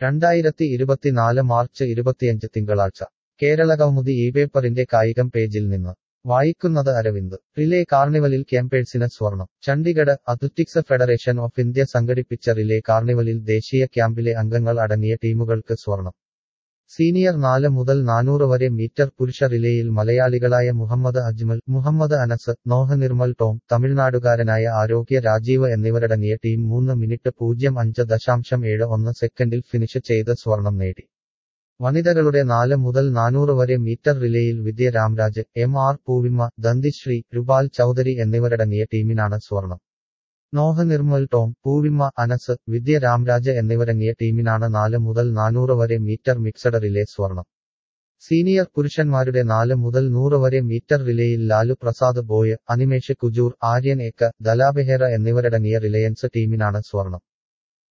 രണ്ടായിരത്തി ഇരുപത്തിനാല് മാർച്ച് ഇരുപത്തിയഞ്ച് തിങ്കളാഴ്ച കേരളകൗമുദി ഈ പേപ്പറിന്റെ കായികം പേജിൽ നിന്ന് വായിക്കുന്നത് അരവിന്ദ് റിലേ കാർണിവലിൽ ക്യാമ്പേഴ്സിന് സ്വർണം Chandigarh athletics federation of India സംഘടിപ്പിച്ച റിലേ കാർണിവലിൽ ദേശീയ ക്യാമ്പിലെ അംഗങ്ങൾ അടങ്ങിയ ടീമുകൾക്ക് സ്വർണം സീനിയർ നാല് മുതൽ നാനൂറ് വരെ മീറ്റർ പുരുഷ റിലേയിൽ മലയാളികളായ മുഹമ്മദ് അജ്മൽ മുഹമ്മദ് അനസ് നോഹ നിർമ്മൽ ടോം തമിഴ്നാടുകാരനായ ആരോഗ്യ രാജീവ് എന്നിവരടങ്ങിയ ടീം മൂന്ന് മിനിറ്റ് പൂജ്യം അഞ്ച് ദശാംശം ഏഴ് ഒന്ന് സെക്കൻഡിൽ ഫിനിഷ് ചെയ്ത് സ്വർണം നേടി വനിതകളുടെ നാല് മുതൽ നാനൂറ് വരെ മീറ്റർ റിലേയിൽ വിദ്യ രാംരാജ് എം ആർ പൂവിമ്മ ദന്തിശ്രീ രുപാൽ ചൌധരി എന്നിവരടങ്ങിയ ടീമിനാണ് സ്വർണം നോഹ നിർമ്മൽ ടോം പൂവിമ്മ അനസ് വിദ്യ രാംരാജ് എന്നിവരങ്ങിയ ടീമിനാണ് നാല് മുതൽ നാനൂറ് വരെ മീറ്റർ മിക്സഡ് റിലേ സ്വർണം സീനിയർ പുരുഷന്മാരുടെ നാല് മുതൽ നൂറ് വരെ മീറ്റർ റിലേയിൽ ലാലു പ്രസാദ് ബോയ് അനിമേഷ് കുജൂർ ആര്യൻ ഏക്ക ദലാബെഹേറ എന്നിവരടങ്ങിയ റിലയൻസ് ടീമിനാണ് സ്വർണം